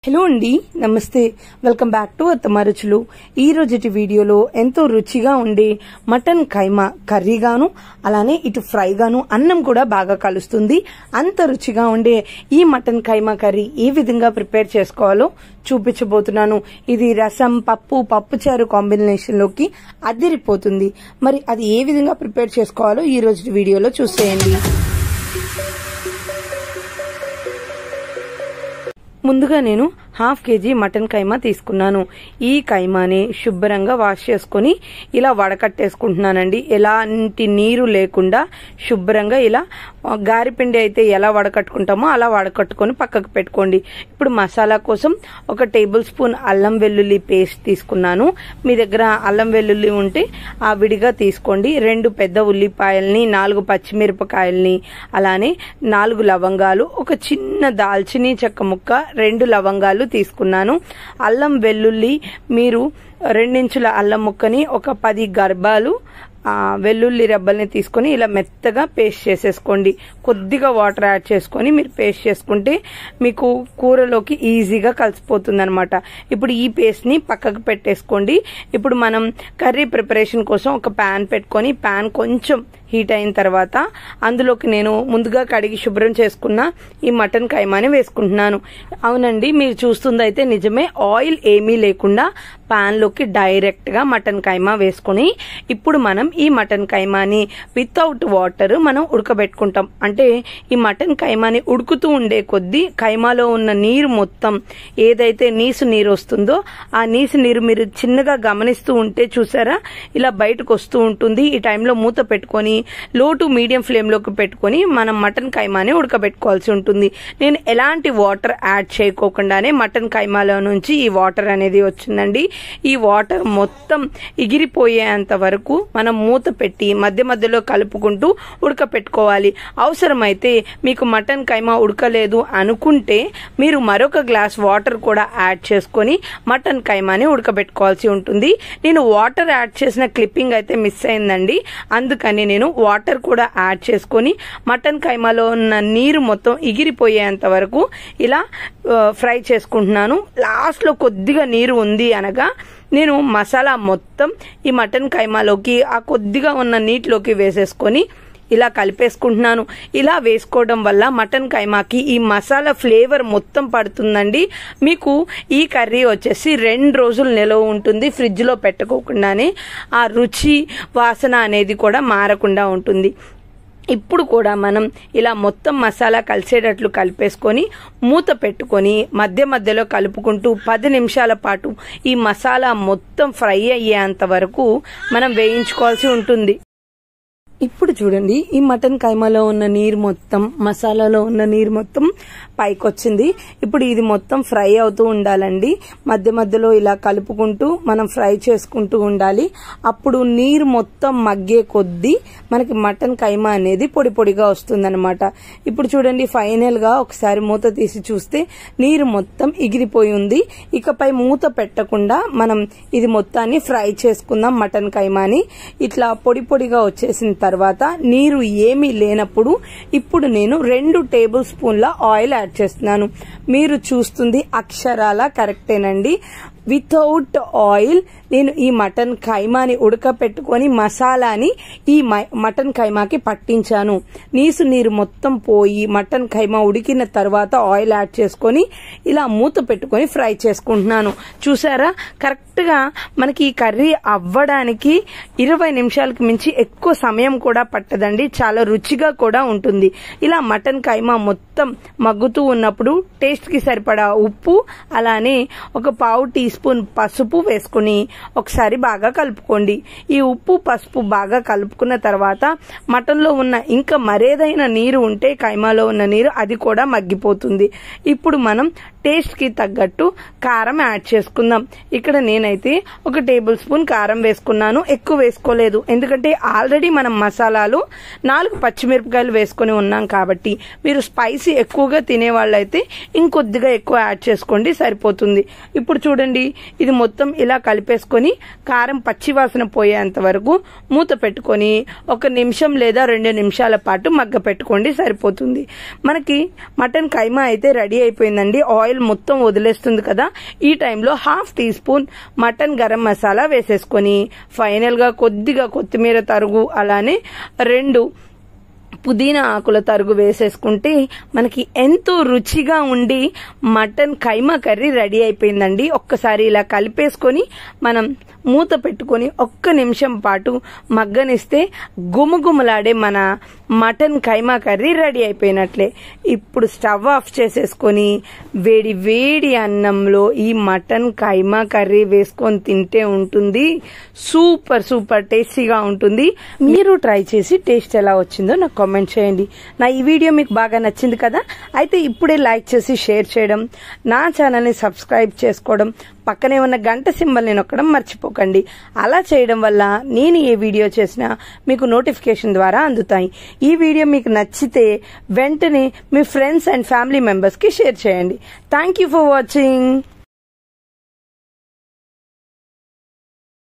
hello అండి నమస్తే welcome back to అత్తమ్మ రుచులు ఈ రోజుటి వీడియోలో ఎంతో రుచిగా ఉండే మటన్ కైమా కర్రీగాను అలానే ఇటు ఫ్రైగాను అన్నం కూడా బాగా కలుస్తుంది అంత రుచిగా ఉండే ఈ మటన్ కైమా కర్రీ ఏ విధంగా ప్రిపేర్ చేసుకోవాలో చూపించబోతున్నాను ఇది రసం పప్పు పప్పుచారు కాంబినేషన్ లోకి అదిరిపోతుంది మరి అది ఏ విధంగా ప్రిపేర్ చేసుకోవాలో ఈ రోజు వీడియోలో చూసేయండి ముందుగా నేను హాఫ్ కేజీ మటన్ కైమా తీసుకున్నాను ఈ కైమాని శుభ్రంగా వాష్ చేసుకుని ఇలా వడకట్టేసుకుంటున్నానండి ఎలాంటి నీరు లేకుండా శుభ్రంగా ఇలా గారిపిండి అయితే ఎలా వడకట్టుకుంటామో అలా వడకట్టుకొని పక్కకు పెట్టుకోండి ఇప్పుడు మసాలా కోసం ఒక టేబుల్ స్పూన్ అల్లం వెల్లుల్లి పేస్ట్ తీసుకున్నాను మీ దగ్గర అల్లం వెల్లుల్లి ఉంటే ఆ విడిగా తీసుకోండి రెండు పెద్ద ఉల్లిపాయల్ని నాలుగు పచ్చిమిరపకాయల్ని అలానే నాలుగు లవంగాలు ఒక చిన్న దాల్చిని చెక్క ముక్క రెండు లవంగాలు తీసుకున్నాను అల్లం వెల్లుల్లి మీరు రెండించుల అల్లం ముక్కని ఒక పది గర్భాలు వెల్లుల్లి రెబ్బల్ని తీసుకొని ఇలా మెత్తగా పేస్ట్ చేసేసుకోండి కొద్దిగా వాటర్ యాడ్ చేసుకొని మీరు పేస్ట్ చేసుకుంటే మీకు కూరలోకి ఈజీగా కలిసిపోతుంది అనమాట ఇప్పుడు ఈ పేస్ట్ని పక్కకు పెట్టేసుకోండి ఇప్పుడు మనం కర్రీ ప్రిపరేషన్ కోసం ఒక ప్యాన్ పెట్టుకొని ప్యాన్ కొంచెం హీట్ అయిన తర్వాత అందులోకి నేను ముందుగా కడిగి శుభ్రం చేసుకున్న ఈ మటన్ కైమాని వేసుకుంటున్నాను అవునండి మీరు చూస్తుందైతే నిజమే ఆయిల్ ఏమీ లేకుండా ప్యాన్లోకి డైరెక్ట్గా మటన్ కైమా వేసుకొని ఇప్పుడు మనం ఈ మటన్ కైమాని వితౌట్ వాటర్ మనం ఉడకబెట్టుకుంటాం అంటే ఈ మటన్ కైమాని ఉడుకుతూ ఉండే కొద్దీ కైమాలో ఉన్న నీరు మొత్తం ఏదైతే నీసు నీరు వస్తుందో ఆ నీసు నీరు మీరు చిన్నగా గమనిస్తూ ఉంటే చూసారా ఇలా బయటకు వస్తూ ఉంటుంది ఈ టైంలో మూత పెట్టుకొని లో టు మీడియం ఫ్లేమ్లోకి పెట్టుకొని మనం మటన్ కైమాని ఉడకబెట్టుకోవాల్సి ఉంటుంది నేను ఎలాంటి వాటర్ యాడ్ చేయకోకుండానే మటన్ కైమాలో నుంచి ఈ వాటర్ అనేది వచ్చిందండి ఈ వాటర్ మొత్తం ఎగిరిపోయేంత వరకు మనం మూత పెట్టి మధ్య మధ్యలో కలుపుకుంటూ ఉడకపెట్టుకోవాలి అవసరమైతే మీకు మటన్ కైమా ఉడకలేదు అనుకుంటే మీరు మరొక గ్లాస్ వాటర్ కూడా యాడ్ చేసుకొని మటన్ కైమాని ఉడకబెట్టుకోవాల్సి ఉంటుంది నేను వాటర్ యాడ్ చేసిన క్లిప్పింగ్ అయితే మిస్ అయిందండి అందుకని నేను వాటర్ కూడా యాడ్ చేసుకొని మటన్ కైమాలో ఉన్న నీరు మొత్తం ఎగిరిపోయేంత వరకు ఇలా ఫ్రై చేసుకుంటున్నాను లాస్ట్లో కొద్దిగా నీరు ఉంది అనగా నేను మసాలా మొత్తం ఈ మటన్ కైమాలోకి ఆ కొద్దిగా ఉన్న నీటిలోకి వేసేసుకొని ఇలా కలిపేసుకుంటున్నాను ఇలా వేసుకోవడం వల్ల మటన్ కైమాకి ఈ మసాలా ఫ్లేవర్ మొత్తం పడుతుందండి మీకు ఈ కర్రీ వచ్చేసి రెండు రోజులు నిలవ ఉంటుంది ఫ్రిడ్జ్లో పెట్టుకోకుండానే ఆ రుచి వాసన అనేది కూడా మారకుండా ఉంటుంది ఇప్పుడు కూడా మనం ఇలా మొత్తం మసాలా కలిసేటట్లు కలిపేసుకొని మూత పెట్టుకొని మధ్య మధ్యలో కలుపుకుంటూ పది నిమిషాల పాటు ఈ మసాలా మొత్తం ఫ్రై అయ్యేంత వరకు మనం వేయించుకోవాల్సి ఉంటుంది ఇప్పుడు చూడండి ఈ మటన్ కైమాలో ఉన్న నీరు మొత్తం మసాలాలో ఉన్న నీరు మొత్తం పైకి వచ్చింది ఇప్పుడు ఇది మొత్తం ఫ్రై అవుతూ ఉండాలండి మధ్య మధ్యలో ఇలా కలుపుకుంటూ మనం ఫ్రై చేసుకుంటూ ఉండాలి అప్పుడు నీరు మొత్తం మగ్గే కొద్దీ మనకి మటన్ కైమా అనేది పొడి పొడిగా వస్తుందన్నమాట ఇప్పుడు చూడండి ఫైనల్ గా ఒకసారి మూత తీసి చూస్తే నీరు మొత్తం ఎగిరిపోయి ఉంది ఇకపై మూత పెట్టకుండా మనం ఇది మొత్తాన్ని ఫ్రై చేసుకుందాం మటన్ కైమాని ఇట్లా పొడి పొడిగా వచ్చేసిన తర్వాత నీరు ఏమీ లేనప్పుడు ఇప్పుడు నేను రెండు టేబుల్ స్పూన్ల ఆయిల్ యాడ్ చేస్తున్నాను మీరు చూస్తుంది అక్షరాల కరెక్టేనండి వితౌట్ ఆయిల్ నేను ఈ మటన్ ఖైమాని ఉడకపెట్టుకొని మసాలాని ఈ మటన్ ఖైమాకి పట్టించాను నీసు నీరు మొత్తం పోయి మటన్ ఖైమా ఉడికిన తర్వాత ఆయిల్ యాడ్ చేసుకొని ఇలా మూత పెట్టుకొని ఫ్రై చేసుకుంటున్నాను చూసారా కరెక్ట్గా మనకి ఈ కర్రీ అవ్వడానికి ఇరవై నిమిషాలకు మించి ఎక్కువ సమయం కూడా పట్టదండి చాలా రుచిగా కూడా ఉంటుంది ఇలా మటన్ ఖైమా మొత్తం మగ్గుతూ ఉన్నప్పుడు టేస్ట్కి సరిపడా ఉప్పు అలానే ఒక పావు టీ స్పూన్ పసుపు వేసుకుని ఒకసారి బాగా కలుపుకోండి ఈ ఉప్పు పసుపు బాగా కలుపుకున్న తర్వాత మటన్లో ఉన్న ఇంకా మరేదైనా నీరు ఉంటే కైమాలో ఉన్న నీరు అది కూడా మగ్గిపోతుంది ఇప్పుడు మనం టేస్ట్కి తగ్గట్టు కారం యాడ్ చేసుకుందాం ఇక్కడ నేనైతే ఒక టేబుల్ స్పూన్ కారం వేసుకున్నాను ఎక్కువ వేసుకోలేదు ఎందుకంటే ఆల్రెడీ మనం మసాలాలు నాలుగు పచ్చిమిరపకాయలు వేసుకొని ఉన్నాం కాబట్టి మీరు స్పైసీ ఎక్కువగా తినేవాళ్ళైతే ఇంకొద్దిగా ఎక్కువ యాడ్ చేసుకోండి సరిపోతుంది ఇప్పుడు చూడండి ఇది మొత్తం ఇలా కలిపేసుకొని కారం పచ్చివాసన పోయేంత వరకు మూత పెట్టుకొని ఒక నిమిషం లేదా రెండు నిమిషాల పాటు మగ్గ పెట్టుకోండి సరిపోతుంది మనకి మటన్ కైమా అయితే రెడీ అయిపోయిందండి ఆయిల్ ఆయిల్ మొత్తం వదిలేస్తుంది కదా ఈ టైంలో half tea spoon mutton garam masala వేసేసుకొని ఫైనల్గా కొద్దిగా కొత్తిమీర తరుగు అలానే రెండు పుదీనా ఆకుల తరుగు వేసేసుకుంటే మనకి ఎంతో రుచిగా ఉండి మటన్ కైమా కర్రీ రెడీ అయిపోయిందండి ఒక్కసారి ఇలా కలిపేసుకొని మనం మూత పెట్టుకొని ఒక్క నిమిషం పాటు మగ్గనిస్తే గుమగుమలాడే మన మటన్ కైమా కర్రీ రెడీ అయిపోయినట్లే ఇప్పుడు స్టవ్ ఆఫ్ చేసేసుకొని వేడి వేడి అన్నంలో ఈ మటన్ కైమా కర్రీ వేసుకొని తింటే ఉంటుంది సూపర్ సూపర్ టేస్టీగా ఉంటుంది మీరు ట్రై చేసి టేస్ట్ ఎలా వచ్చిందో నాకు కామెంట్ చేయండి నా ఈ వీడియో మీకు బాగా నచ్చింది కదా అయితే ఇప్పుడే లైక్ చేసి షేర్ చేయడం నా ఛానల్ని సబ్స్క్రైబ్ చేసుకోవడం పక్కనే ఉన్న గంట సింబల్ని నొక్కడం మర్చిపోకండి అలా చేయడం వల్ల నేను ఏ వీడియో చేసినా మీకు నోటిఫికేషన్ ద్వారా అందుతాయి ఈ వీడియో మీకు నచ్చితే వెంటనే మీ ఫ్రెండ్స్ అండ్ ఫ్యామిలీ మెంబర్స్కి షేర్ చేయండి థ్యాంక్ యూ ఫర్ వాచింగ్